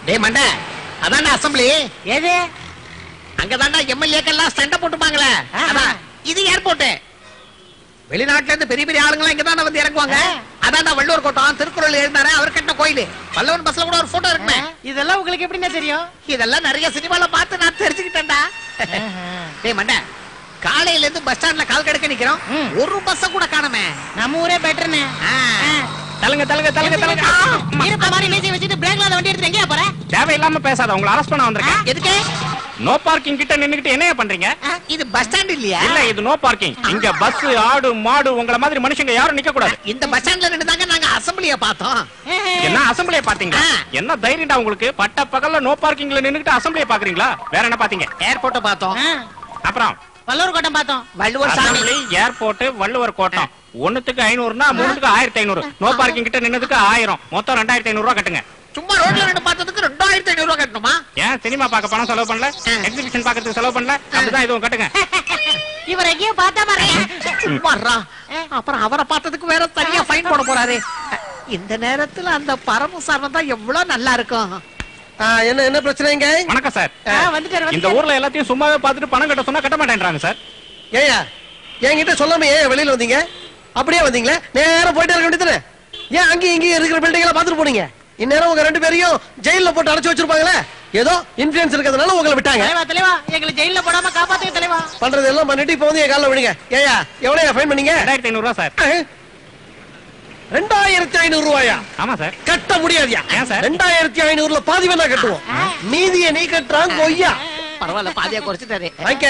டேய் மண்ட அதான்டா அசம்பிளி எது அங்கதான்டா எம்எல்ஏக்கெல்லாம் சண்டை போட்டுப்பாங்களே ஆஹா. அதான் இது ஏர்போர்ட் வெளிநாட்டுல இருந்து பெரிய பெரிய ஆளுங்க இங்கதான் வந்து இறங்குவாங்க ஆ. அதான்டா வள்ளுவர் கோட்டம் திருக்குறள் எழுந்தாரு அவர் கட்டின கோயில் வல்லவன் பஸ்ல கூட ஒரு போட்டோ இருக்குமே இதெல்லாம் உங்களுக்கு எப்படிண்ணே தெரியும் இதெல்லாம் நிறைய சினிமால பார்த்து நான் தெரிஞ்சுக்கிட்டேன்டா டேய் மண்ட காலையில இருந்து பஸ் ஸ்டாண்ட்ல கால் கடுக்க நிக்கிறோம் ம். ஒரு பஸ்ஸ கூட காணுமே நம்ம ஊரே பெட்டர்னே ஆ. தலுங்க தலுங்க தலுங்க தலுங்க ஆ, அம்மா. இருப்ப மாதிரி மீசி வச்சுட்டு பிரேக்ல வண்டி எடுத்து எங்கேயா போற தேவையில்லாம பேசாத உங்களை அரெஸ்ட் பண்ண வந்திருக்கேன் எதுக்கு நோ பார்க்கிங் கிட்ட நின்னுகிட்டு என்னைய பண்றீங்க ஆ, இது பஸ் ஸ்டாண்ட் இல்லையா இல்ல இது நோ பார்க்கிங் இங்க பஸ் ஆடு மாடு உங்கள மாதிரி மனுஷங்க யாரும் நிக்க கூடாது இந்த பஸ் ஸ்டாண்ட்ல நின்று தாங்க நாங்க அசம்பிளிய பார்த்தோம் என்ன அசம்பிளிய பாத்தீங்க ஆ. என்ன தைரியம்டா உங்களுக்கு பட்ட பகல்ல நோ பார்க்கிங்ல நின்னுகிட்டு அசம்பிளிய பாக்குறீங்களா வேற என்ன பாத்தீங்க ஏர்போர்ட்ட பார்த்தோம் அப்புறம் வல்லூர் கோட்டம் பார்த்தோம் வள்ளுவர் சாமி அசம்பிளி ஏர்போர்ட் வள்ளுவர் கோட்டம் ஒண்ணுத்துக்கு ஐநூறுனா மூணுத்துக்கு ஆயிரத்தி ஐநூறு நோ பார்க்கிங் கிட்ட நின்னதுக்கு ஆயிரம் மொத்தம் ரெண்டாயிரத்தி ஐநூறு ரூபா கட்டுங்க சும்மா ரோட்ல நின்று பார்த்ததுக்கு ரெண்டாயிரத்தி ஐநூறு ரூபாய் கட்டணுமா ஏன் சினிமா பார்க்க பணம் செலவு பண்ணல ஆ. எக்ஸிபிஷன் பார்க்கறதுக்கு செலவு பண்ணல அப்படிதான் இதுவும் கட்டுங்க இவர் எங்கேயோ பார்த்தா பாருங்க சும்மாறா அப்புறம் அவரை பார்த்ததுக்கு வேற தனியா ஃபைன் போட போறாரு இந்த நேரத்துல அந்த பரம சாரணம் தான் எவ்வளவு நல்லா இருக்கும் ஆ, என்ன என்ன பிரச்சனைங்க வணக்கம் சார் ஆ, வந்துட்டாரு இந்த வந்துட்டாரு. ஊர்ல எல்லாத்தையும் சும்மாவே பார்த்துட்டு பணம் கட்ட சொன்னா கட்ட மாட்டேன்றாங்க சார் ஏயா என்கிட்ட சொல்லாம ஏன் வெளியில வந்தீங்க அப்படியே வந்தீங்களே நேரா போயிட்டு இருக்க வேண்டியதானே ஏன் அங்கேயும் இங்கேயும் இருக்கிற பில்டிங் எல்லாம் பார்த்துட்டு போனீங்க இந்நேரம் உங்க ரெண்டு பேரையும் ஜெயில்ல போட்டு அடைச்சு வச்சிருப்பாங்களே ஏதோ இன்ஃபுளுன்ஸ் இருக்கிறதுனால உங்களை விட்டாங்க தலைவா தலைவா எங்களை ஜெயில போடாம காப்பாத்துங்க தலைவா பண்றது எல்லாம் பண்ணிட்டு இப்போ வந்து என் காலில் விடுங்க ஏயா எவ்வளவு ஃபைன் பண்ணீங்க ரெண்டாயிரத்தி ஐநூறு ரூபா சார் அஹ். ரெண்டாயிரத்தி ஐநூறு ரூபாயா ஆமா சார் கட்ட முடியாதுயா ஏன் சார்? ரெண்டாயிரத்தி ஐநூறுல பாதி வேணா கட்டுவோம் மீதியை நீ கட்டுறான் கொய்யா பரவாயில்ல பாதியா குறைச்சிட்டாரு வாங்கிக்க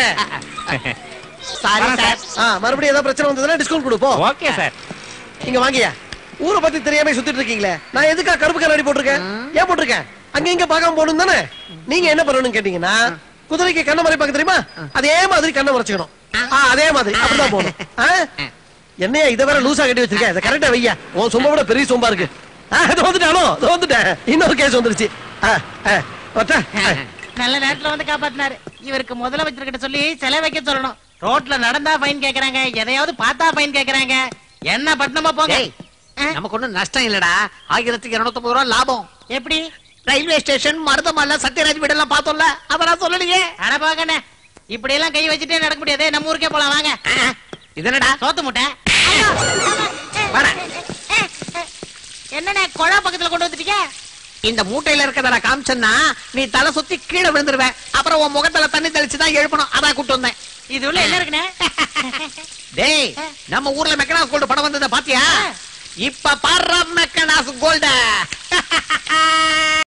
சாரி வரேன் சார் ஆ, மறுபடியும் ஏதாவது பிரச்சனை வந்ததுன்னா டிஸ்கவுண்ட் கொடுப்போம் ஓகே சார் இங்க வாங்கியா ஊரை பத்தி தெரியாம சுத்திட்டு இருக்கீங்களே நான் எதுக்கா கருப்பு கண்ணாடி போட்டிருக்கேன் ஏன் போட்டிருக்கேன் அங்க இங்க பார்க்காம போகணும் தானே நீங்க என்ன பண்ணணும்னு கேட்டீங்கன்னா குதிரைக்கு கண்ணை மறைப்பாக்க தெரியுமா அதே மாதிரி கண்ணை மறைச்சுக்கணும் ஆ, அதே மாதிரி அப்படிதான் போகணும் ஆ? என்னையா இதை வேற லூசா கட்டி வச்சிருக்க இதை கரெக்டா வையா உன் சொம்ப விட பெரிய சொம்பா இருக்கு ஆ, இது வந்துட்டானோ இது வந்துட்டேன் இன்னொரு கேஸ் வந்துருச்சு ஆ, ஆ, வரட்டா? ஆ. நல்ல நேரத்துல வந்து காப்பாத்தினாரு இவருக்கு முதலமைச்சர்கிட்ட சொல்லி செலவு வைக்க சொல்லணும் ரோட்ல நடந்தா ஃபைன் கேக்குறாங்க எதையாவது பார்த்தா ஃபைன் கேக்குறாங்க என்ன பட்டணமா போங்க டேய், ஆ, நமக்கு ஒண்ணும் நஷ்டம் இல்லடா ஆயிரத்தி இருநூத்தி ரூபா லாபம் எப்படி ரயில்வே ஸ்டேஷன் மருதமல்ல சத்யராஜ் வீடெல்லாம் பார்த்தோம்ல அதெல்லாம் சொல்லலையே அட போகண்ணே இப்படி எல்லாம் கை வச்சுட்டே நடக்க முடியாது நம்ம ஊருக்கே போலாம் வாங்க ஆ, இது என்னடா சோத்து முட்டை ஐயோ, வாடா. என்னண்ணே குழா பக்கத்துல கொண்டு வந்துட்டீங்க இந்த மூட்டையில இருக்கறத காமிச்சேன்னா நீ தலை சுத்தி கீழே விழுந்துருவ அப்புறம் உன் முகத்துல தண்ணி தெளிச்சு தான் எழுப்பணும் அதான் கூட்டு வந்தேன் இது உள்ள என்ன இருக்குண்ணே டேய் நம்ம ஊர்ல மெக்கனாஸ் கோல்டு படம் வந்ததை பாத்தியா இப்ப பாடுற மெக்கனாஸ் கோல்ட